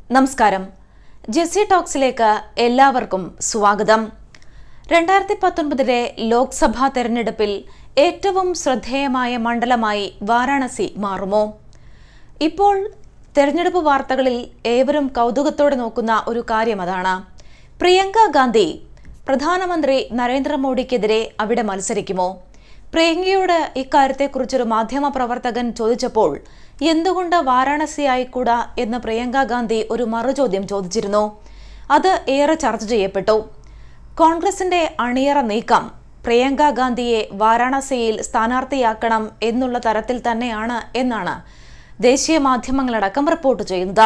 നമസ്കാരം ജെസ്സി ടോക്സിലേക്ക് എല്ലാവർക്കും സ്വാഗതം രണ്ടായിരത്തി പത്തൊൻപതിലെ ലോക്സഭാ തെരഞ്ഞെടുപ്പിൽ ഏറ്റവും ശ്രദ്ധേയമായ മണ്ഡലമായി വാരാണസി മാറുമോ ഇപ്പോൾ തെരഞ്ഞെടുപ്പ് വാർത്തകളിൽ ഏവരും കൗതുകത്തോടെ നോക്കുന്ന ഒരു കാര്യം അതാണ് പ്രിയങ്ക ഗാന്ധി പ്രധാനമന്ത്രി നരേന്ദ്രമോദിക്കെതിരെ അവിടെ മത്സരിക്കുമോ പ്രിയങ്കയോട് ഇക്കാര്യത്തെക്കുറിച്ചൊരു മാധ്യമ പ്രവർത്തകൻ ചോദിച്ചപ്പോൾ എന്തുകൊണ്ട് വാരാണസി ആയിക്കൂടാ എന്ന് പ്രിയങ്ക ഗാന്ധി ഒരു മറുചോദ്യം ചോദിച്ചിരുന്നു അത് ഏറെ ചർച്ച ചെയ്യപ്പെട്ടു കോൺഗ്രസിന്റെ അണിയറ നീക്കം പ്രിയങ്ക ഗാന്ധിയെ വാരാണസിയിൽ സ്ഥാനാർത്ഥിയാക്കണം എന്നുള്ള തരത്തിൽ തന്നെയാണ് എന്നാണ് ദേശീയ മാധ്യമങ്ങളടക്കം റിപ്പോർട്ട് ചെയ്യുന്നത്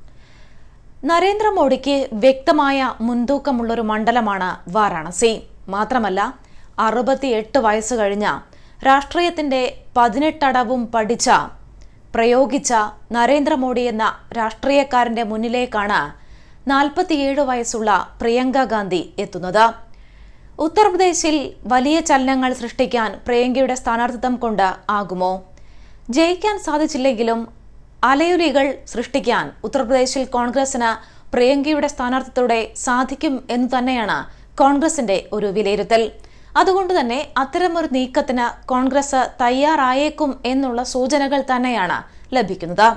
നരേന്ദ്രമോദിക്ക് വ്യക്തമായ മുൻതൂക്കമുള്ളൊരു മണ്ഡലമാണ് വാരാണസി മാത്രമല്ല അറുപത്തിയെട്ട് വയസ്സ് കഴിഞ്ഞ രാഷ്ട്രീയത്തിന്റെ പതിനെട്ടടവും പഠിച്ച പ്രയോഗിച്ച നരേന്ദ്രമോദി എന്ന രാഷ്ട്രീയക്കാരന്റെ മുന്നിലേക്കാണ് നാൽപ്പത്തിയേഴ് വയസ്സുള്ള പ്രിയങ്ക ഗാന്ധി എത്തുന്നത് ഉത്തർപ്രദേശിൽ വലിയ ചലനങ്ങൾ സൃഷ്ടിക്കാൻ പ്രിയങ്കയുടെ സ്ഥാനാർത്ഥിത്വം കൊണ്ട് ആകുമോ ജയിക്കാൻ സാധിച്ചില്ലെങ്കിലും അലയൊലികൾ സൃഷ്ടിക്കാൻ ഉത്തർപ്രദേശിൽ കോൺഗ്രസിന് പ്രിയങ്കയുടെ സ്ഥാനാർത്ഥിത്വത്തോടെ സാധിക്കും എന്ന് തന്നെയാണ് കോൺഗ്രസിന്റെ ഒരു വിലയിരുത്തൽ അതുകൊണ്ട് തന്നെ അത്തരമൊരു നീക്കത്തിന് കോൺഗ്രസ് തയ്യാറായേക്കും എന്നുള്ള സൂചനകൾ തന്നെയാണ് ലഭിക്കുന്നത്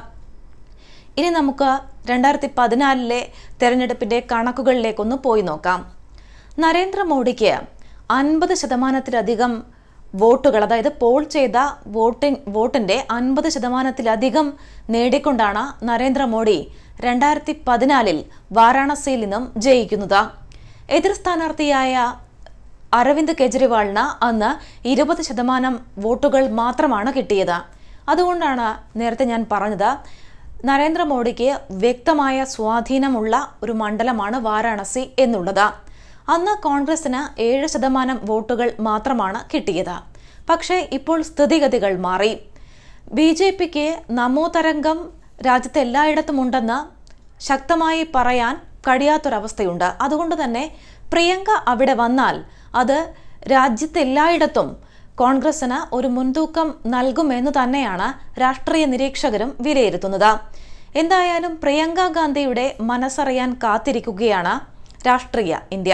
ഇനി നമുക്ക് രണ്ടായിരത്തി പതിനാലിലെ തെരഞ്ഞെടുപ്പിന്റെ കണക്കുകളിലേക്കൊന്ന് പോയി നോക്കാം നരേന്ദ്രമോദിക്ക് അൻപത് ശതമാനത്തിലധികം വോട്ടുകൾ അതായത് പോൾ ചെയ്ത വോട്ടിൻ വോട്ടിന്റെ അൻപത് ശതമാനത്തിലധികം നേടിക്കൊണ്ടാണ് നരേന്ദ്രമോദി രണ്ടായിരത്തി പതിനാലിൽ വാരാണസിയിൽ നിന്നും ജയിക്കുന്നത് എതിർ സ്ഥാനാർത്ഥിയായ അരവിന്ദ് കെജ്രിവാളിന് അന്ന് ഇരുപത് ശതമാനം വോട്ടുകൾ മാത്രമാണ് കിട്ടിയത് അതുകൊണ്ടാണ് നേരത്തെ ഞാൻ പറഞ്ഞത് നരേന്ദ്രമോദിക്ക് വ്യക്തമായ സ്വാധീനമുള്ള ഒരു മണ്ഡലമാണ് വാരാണസി എന്നുള്ളത് അന്ന് കോൺഗ്രസിന് ഏഴ് ശതമാനം വോട്ടുകൾ മാത്രമാണ് കിട്ടിയത് പക്ഷേ ഇപ്പോൾ സ്ഥിതിഗതികൾ മാറി ബി ജെ പിക്ക് നമോ തരംഗം രാജ്യത്ത് എല്ലായിടത്തും ഉണ്ടെന്ന് ശക്തമായി പറയാൻ കഴിയാത്തൊരവസ്ഥയുണ്ട് അതുകൊണ്ട് തന്നെ പ്രിയങ്ക അവിടെ വന്നാൽ അത് രാജ്യത്തെല്ലായിടത്തും കോൺഗ്രസിന് ഒരു മുൻതൂക്കം നൽകുമെന്ന് തന്നെയാണ് രാഷ്ട്രീയ നിരീക്ഷകരും വിലയിരുത്തുന്നത് എന്തായാലും പ്രിയങ്ക ഗാന്ധിയുടെ മനസ്സറിയാൻ കാത്തിരിക്കുകയാണ് രാഷ്ട്രീയ ഇന്ത്യ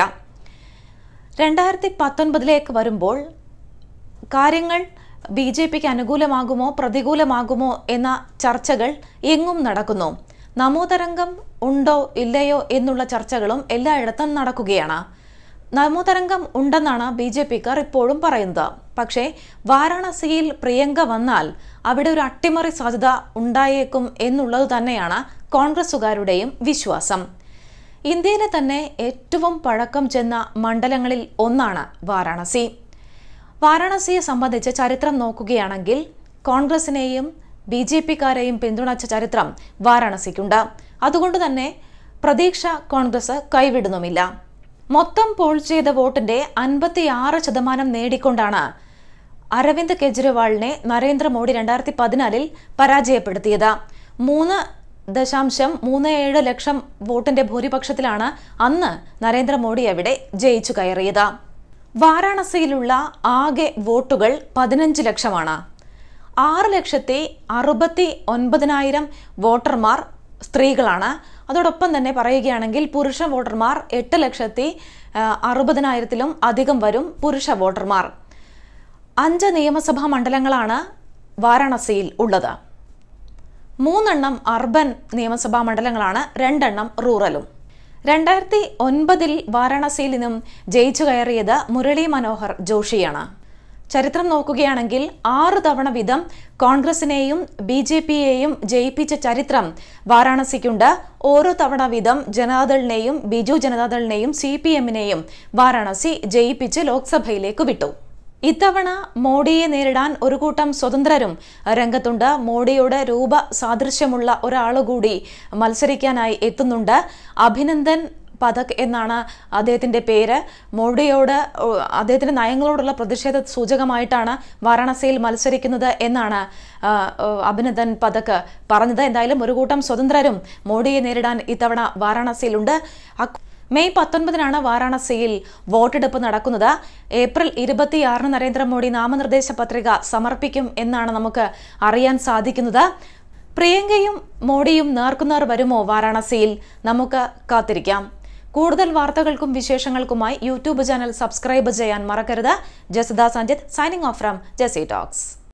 രണ്ടായിരത്തി പത്തൊൻപതിലേക്ക് വരുമ്പോൾ കാര്യങ്ങൾ ബി ജെ പിക്ക് അനുകൂലമാകുമോ പ്രതികൂലമാകുമോ എന്ന ചർച്ചകൾ എങ്ങും നടക്കുന്നു നമോതരംഗം ഉണ്ടോ ഇല്ലയോ എന്നുള്ള ചർച്ചകളും എല്ലായിടത്തും നടക്കുകയാണ് നമോതരംഗം ഉണ്ടെന്നാണ് ബി ജെ പിക്കാർ ഇപ്പോഴും പറയുന്നത് പക്ഷേ വാരാണസിയിൽ പ്രിയങ്ക വന്നാൽ അവിടെ ഒരു അട്ടിമറി സാധ്യത ഉണ്ടായേക്കും എന്നുള്ളത് തന്നെയാണ് കോൺഗ്രസുകാരുടെയും വിശ്വാസം ഇന്ത്യയിലെ തന്നെ ഏറ്റവും പഴക്കം ചെന്ന മണ്ഡലങ്ങളിൽ ഒന്നാണ് വാരാണസി വാരാണസിയെ സംബന്ധിച്ച് ചരിത്രം നോക്കുകയാണെങ്കിൽ കോൺഗ്രസിനെയും ബി ജെ പിക്കാരെയും പിന്തുണച്ച ചരിത്രം വാരാണസിക്കുണ്ട് അതുകൊണ്ട് തന്നെ പ്രതീക്ഷ കോൺഗ്രസ് കൈവിടുന്നുമില്ല മൊത്തം പോൾ ചെയ്ത വോട്ടിന്റെ അൻപത്തിയാറ് ശതമാനം നേടിക്കൊണ്ടാണ് അരവിന്ദ് കെജ്രിവാളിനെ നരേന്ദ്രമോദി രണ്ടായിരത്തി പതിനാലിൽ പരാജയപ്പെടുത്തിയത് മൂന്ന് ദശാംശം മൂന്ന് ഏഴ് ലക്ഷം വോട്ടിന്റെ ഭൂരിപക്ഷത്തിലാണ് അന്ന് നരേന്ദ്രമോദി അവിടെ ജയിച്ചു കയറിയത് വാരാണസിയിലുള്ള ആകെ വോട്ടുകൾ പതിനഞ്ച് ലക്ഷമാണ് ആറ് ലക്ഷത്തി അറുപത്തി ഒൻപതിനായിരം വോട്ടർമാർ സ്ത്രീകളാണ് അതോടൊപ്പം തന്നെ പറയുകയാണെങ്കിൽ പുരുഷ വോട്ടർമാർ എട്ട് ലക്ഷത്തി അറുപതിനായിരത്തിലും അധികം വരും പുരുഷ വോട്ടർമാർ അഞ്ച് നിയമസഭാ മണ്ഡലങ്ങളാണ് വാരാണസിയിൽ ഉള്ളത് മൂന്നെണ്ണം അർബൻ നിയമസഭാ മണ്ഡലങ്ങളാണ് രണ്ടെണ്ണം റൂറലും രണ്ടായിരത്തി ഒൻപതിൽ വാരാണസിയിൽ നിന്നും ജയിച്ചു കയറിയത് മുരളി മനോഹർ ജോഷിയാണ് ചരിത്രം നോക്കുകയാണെങ്കിൽ ആറ് തവണ വീതം കോൺഗ്രസിനെയും ബി ജെ പിയെയും ജയിപ്പിച്ച ചരിത്രം വാരാണസിക്കുണ്ട് ഓരോ തവണ വീതം ജനതാദളിനെയും ബിജു ജനതാദളിനെയും സി പി എമ്മിനെയും വാരാണസി ജയിപ്പിച്ച് ലോക്സഭയിലേക്ക് വിട്ടു ഇത്തവണ മോഡിയെ നേരിടാൻ ഒരു കൂട്ടം സ്വതന്ത്രരും രംഗത്തുണ്ട് മോഡിയോട് രൂപ സാദൃശ്യമുള്ള ഒരാളുകൂടി മത്സരിക്കാനായി എത്തുന്നുണ്ട് അഭിനന്ദൻ പഥക് എന്നാണ് അദ്ദേഹത്തിന്റെ പേര് മോഡിയോട് അദ്ദേഹത്തിന്റെ നയങ്ങളോടുള്ള പ്രതിഷേധ സൂചകമായിട്ടാണ് വാരാണസിയിൽ മത്സരിക്കുന്നത് എന്നാണ് അഭിനന്ദൻ പഥക് പറഞ്ഞത് എന്തായാലും ഒരു കൂട്ടം സ്വതന്ത്രരും മോഡിയെ നേരിടാൻ ഇത്തവണ വാരാണസിയിലുണ്ട് മെയ് പത്തൊൻപതിനാണ് വാരാണസിയിൽ വോട്ടെടുപ്പ് നടക്കുന്നത് ഏപ്രിൽ ഇരുപത്തിയാറിന് നരേന്ദ്രമോദി നാമനിർദ്ദേശ പത്രിക സമർപ്പിക്കും എന്നാണ് നമുക്ക് അറിയാൻ സാധിക്കുന്നത് പ്രിയങ്കയും മോഡിയും നേർക്കുനേർ വരുമോ വാരാണസിയിൽ നമുക്ക് കാത്തിരിക്കാം കൂടുതൽ വാർത്തകൾക്കും വിശേഷങ്ങൾക്കുമായി യൂട്യൂബ് ചാനൽ സബ്സ്ക്രൈബ് ചെയ്യാൻ മറക്കരുത് ജസദ സഞ്ജിത്ത് സൈനിങ് ഓഫ് ഫ്രം ജസി ടോക്സ്